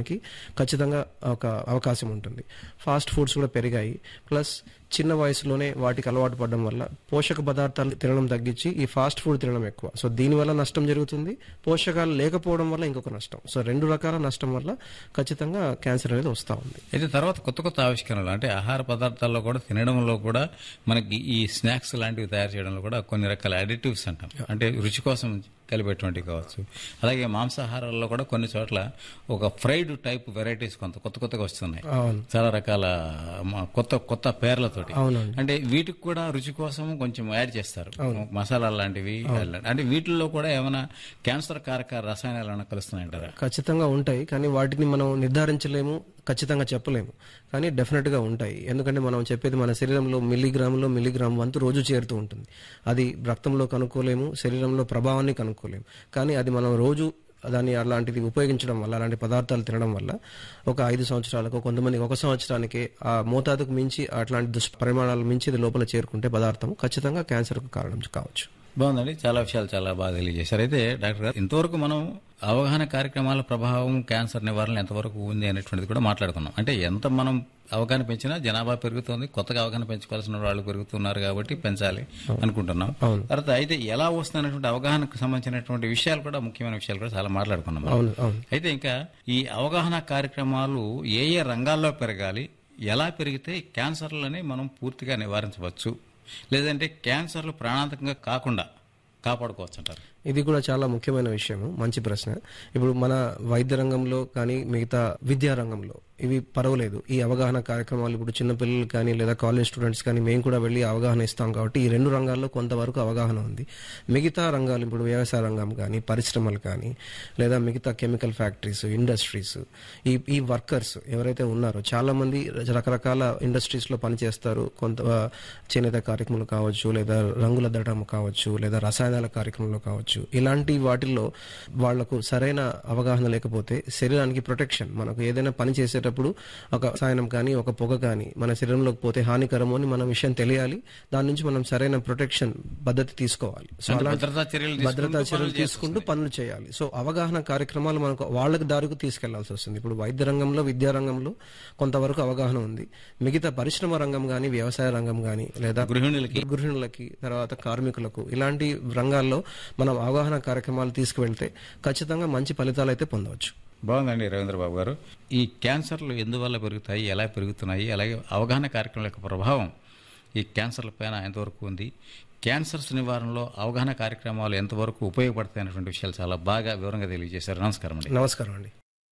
రావడానికి ఖచ్చితంగా ఒక అవకాశం ఉంటుంది ఫాస్ట్ ఫుడ్స్ కూడా పెరిగాయి ప్లస్ చిన్న వయసులోనే వాటికి అలవాటు పడడం వల్ల పోషక పదార్థాలు తినడం తగ్గించి ఈ ఫాస్ట్ ఫుడ్ తినడం ఎక్కువ సో దీనివల్ల నష్టం జరుగుతుంది పోషకాలు లేకపోవడం వల్ల ఇంకొక నష్టం సో రెండు రకాల నష్టం వల్ల ఖచ్చితంగా క్యాన్సర్ అనేది వస్తూ ఉంది అయితే తర్వాత కొత్త కొత్త ఆవిష్కరణలు అంటే ఆహార పదార్థాల్లో కూడా తినడంలో కూడా మనకి ఈ స్నాక్స్ లాంటివి తయారు చేయడంలో కూడా కొన్ని రకాల అడిటివ్స్ అంటాం అంటే రుచి కోసం కలిపేటువంటివి కావచ్చు అలాగే మాంసాహారాల్లో కూడా కొన్ని చోట్ల ఒక ఫ్రైడ్ టైప్ వెరైటీస్ కొంత కొత్త కొత్తగా వస్తున్నాయి అవును చాలా రకాల మ- కొత్త కొత్త పేర్లతోటి అవునండి అంటే వీటికి కూడా రుచి కోసం కొంచెం యాడ్ చేస్తారు మసాలా లాంటివి అంటే వీటిల్లో కూడా ఏమైనా క్యాన్సర్ కారక రసాయనాలు ఏమైనా కలుస్తున్నాయంటారా ఖచ్చితంగా ఉంటాయి కానీ వాటిని మనం నిర్ధారించలేము ఖచ్చితంగా చెప్పలేము కానీ డెఫినెట్ గా ఉంటాయి ఎందుకంటే మనం చెప్పేది మన శరీరంలో మిల్లీగ్రాములో మిల్లీగ్రామ్ వంతు రోజు చేరుతూ ఉంటుంది అది రక్తంలో కనుక్కోలేము శరీరంలో ప్రభావాన్ని కనుక్కోలేము కానీ అది మనం రోజు దాన్ని అలాంటిది ఉపయోగించడం వల్ల అలాంటి పదార్థాలు తినడం వల్ల ఒక ఐదు సంవత్సరాలకు కొంతమంది ఒక సంవత్సరానికి ఆ మోతాదుకు మించి అట్లాంటి దుష్పరిమాణాలు మించి ఇది లోపల చేరుకుంటే పదార్థం ఖచ్చితంగా క్యాన్సర్కు కారణం కావచ్చు బాగుందండి చాలా విషయాలు చాలా బాగా తెలియజేశారు అయితే డాక్టర్ గారు ఇంతవరకు మనం అవగాహన కార్యక్రమాల ప్రభావం క్యాన్సర్ నివారణ ఎంతవరకు ఉంది అనేటువంటిది కూడా మాట్లాడుకున్నాం అంటే ఎంత మనం అవగాహన పెంచినా జనాభా పెరుగుతోంది కొత్తగా అవగాహన పెంచుకోవాల్సిన వాళ్ళు పెరుగుతున్నారు కాబట్టి పెంచాలి అనుకుంటున్నాం అవును. తర్వాత అయితే ఎలా వస్తున్నటువంటి అవగాహనకు సంబంధించినటువంటి విషయాలు కూడా ముఖ్యమైన విషయాలు కూడా చాలా మాట్లాడుకున్నాం మనం. అవును అవును అయితే ఇంకా ఈ అవగాహన కార్యక్రమాలు ఏ ఏ రంగాల్లో పెరగాలి ఎలా పెరిగితే క్యాన్సర్లని మనం పూర్తిగా నివారించవచ్చు లేదంటే క్యాన్సర్లు ప్రాణాంతకంగా కాకుండా కాపాడుకోవచ్చు అంటారు ఇది కూడా చాలా ముఖ్యమైన విషయం మంచి ప్రశ్న ఇప్పుడు మన వైద్య రంగంలో కానీ మిగతా విద్యా రంగంలో ఇవి పర్వాలేదు ఈ అవగాహన కార్యక్రమాలు ఇప్పుడు చిన్న పిల్లలు కానీ లేదా కాలేజ్ స్టూడెంట్స్ కానీ మేము కూడా వెళ్ళి అవగాహన ఇస్తాం కాబట్టి ఈ రెండు రంగాల్లో కొంతవరకు అవగాహన ఉంది మిగతా రంగాలు ఇప్పుడు వ్యవసాయ రంగం కానీ పరిశ్రమలు కానీ లేదా మిగతా కెమికల్ ఫ్యాక్టరీస్ ఇండస్ట్రీస్ ఈ ఈ వర్కర్స్ ఎవరైతే ఉన్నారో చాలా మంది రకరకాల ఇండస్ట్రీస్ లో పనిచేస్తారు కొంత ఆ, చేనేత కార్యక్రమాలు కావచ్చు లేదా రంగుల దటం కావచ్చు లేదా రసాయనాల కార్యక్రమంలో కావచ్చు ఇలాంటి వాటిల్లో వాళ్లకు సరైన అవగాహన లేకపోతే శరీరానికి ప్రొటెక్షన్ మనకు ఏదైనా పని చేసేటప్పుడు ఒక రసాయనం కానీ ఒక పొగ కానీ మన శరీరంలోకి పోతే హానికరము అని మన విషయం తెలియాలి దాని నుంచి మనం సరైన ప్రొటెక్షన్ పద్ధతి తీసుకోవాలి సో అంటే అలాంటి భద్రతా చర్యలు భద్రతా తీసుకుంటూ చర్యలు పనులు తీసుకుంటూ పనులు చేయాలి సో అవగాహన కార్యక్రమాలు మనకు వాళ్ళకి దారికి తీసుకెళ్లాల్సి వస్తుంది ఇప్పుడు వైద్య రంగంలో విద్యా రంగంలో కొంతవరకు అవగాహన ఉంది మిగతా పరిశ్రమ రంగం కానీ వ్యవసాయ రంగం కానీ లేదా గృహిణులకి గృహిణులకి తర్వాత కార్మికులకు ఇలాంటి రంగాల్లో మనం అవగాహన కార్యక్రమాలు తీసుకువెళ్తే ఖచ్చితంగా మంచి ఫలితాలు అయితే పొందవచ్చు బాగుందండి రవీంద్రబాబు గారు ఈ క్యాన్సర్లు ఎందువల్ల పెరుగుతాయి ఎలా పెరుగుతున్నాయి అలాగే అవగాహన కార్యక్రమాల యొక్క ప్రభావం ఈ క్యాన్సర్ల పైన ఎంతవరకు ఉంది క్యాన్సర్స్ నివారణలో అవగాహన కార్యక్రమాలు ఎంతవరకు ఉపయోగపడతాయి అనేటువంటి విషయాలు చాలా బాగా వివరంగా తెలియజేశారు నమస్కారం అండి నమస్కారం అండి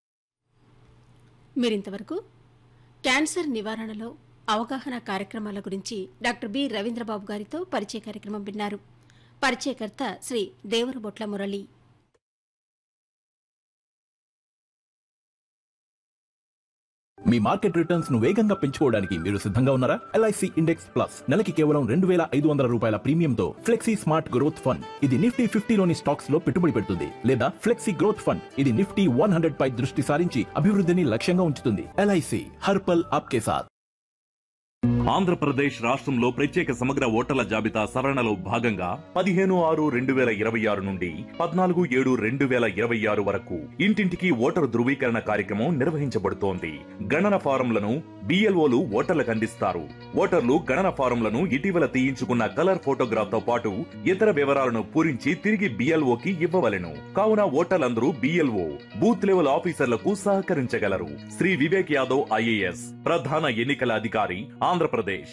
మీరింతవరకు క్యాన్సర్ నివారణలో అవగాహన కార్యక్రమాల గురించి డాక్టర్ బి రవీంద్రబాబు గారితో పరిచయ కార్యక్రమం విన్నారు పరిచయకర్త శ్రీ దేవరబొట్ల మురళి మీ మార్కెట్ రిటర్న్స్ ను వేగంగా పెంచుకోవడానికి మీరు సిద్ధంగా ఉన్నారా ఎల్ఐసి ఇండెక్స్ ప్లస్ నెలకి కేవలం రెండు వేల ఐదు వందల రూపాయల ప్రీమియంతో ఫ్లెక్సీ స్మార్ట్ గ్రోత్ ఫండ్ ఇది నిఫ్టీ ఫిఫ్టీలోని స్టాక్స్ లో పెట్టుబడి పెడుతుంది లేదా ఫ్లెక్సీ గ్రోత్ ఫండ్ ఇది నిఫ్టీ వన్ హండ్రెడ్ పై దృష్టి సారించి అభివృద్ధిని లక్ష్యంగా ఉంచుతుంది ఎల్ఐసి హర్పల్ ఆప్కే సాథ్ ఆంధ్రప్రదేశ్ రాష్ట్రంలో ప్రత్యేక సమగ్ర ఓటర్ల జాబితా సవరణలో భాగంగా పదిహేను ఆరు రెండు వేల ఇరవై ఆరు నుండి పద్నాలుగు ఏడు రెండు వేల ఇరవై ఆరు వరకు ఇంటింటికి ఓటరు ధృవీకరణ కార్యక్రమం నిర్వహించబడుతోంది గణన ఫారంలను బిఎల్ఓలు ఓటర్లకు అందిస్తారు ఓటర్లు గణన ఫారంలను ఇటీవల తీయించుకున్న కలర్ ఫోటోగ్రాఫ్ తో పాటు ఇతర వివరాలను పూరించి తిరిగి బిఎల్ఓకి ఇవ్వవలెను కావున ఓటర్లందరూ బిఎల్ఓ బూత్ లెవెల్ ఆఫీసర్లకు సహకరించగలరు శ్రీ వివేక్ యాదవ్ ఐఏఎస్ ప్రధాన ఎన్నికల అధికారి ఆంధ్రప్రదేశ్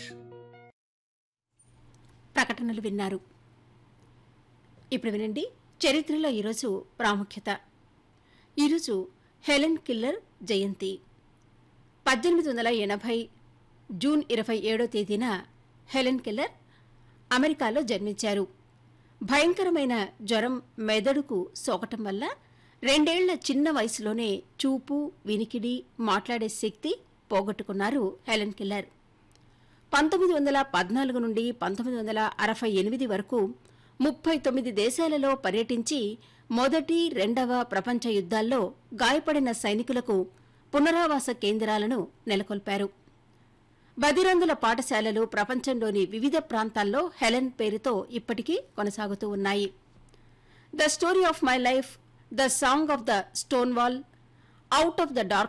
ప్రకటనలు విన్నారు ఇప్పుడు వినండి చరిత్రలో ఈరోజు ప్రాముఖ్యత ఈరోజు హెలెన్ కిల్లర్ జయంతి పద్దెనిమిది వందల ఎనభై జూన్ ఇరవై ఏడో తేదీన హెలెన్ కిల్లర్ అమెరికాలో జన్మించారు భయంకరమైన జ్వరం మెదడుకు సోకటం వల్ల రెండేళ్ల చిన్న వయసులోనే చూపు వినికిడి మాట్లాడే శక్తి పోగొట్టుకున్నారు హెలెన్ కిల్లర్ పంతొమ్మిది వందల పద్నాలుగు నుండి పంతొమ్మిది వందల అరవై ఎనిమిది వరకు ముప్పై తొమ్మిది దేశాలలో పర్యటించి మొదటి రెండవ ప్రపంచ యుద్ధాల్లో గాయపడిన సైనికులకు పునరావాస కేంద్రాలను నెలకొల్పారు బదిరంగుల పాఠశాలలు ప్రపంచంలోని వివిధ ప్రాంతాల్లో హెలెన్ పేరుతో ఇప్పటికీ కొనసాగుతూ ఉన్నాయి the story of my life the song of the stone wall out of the dark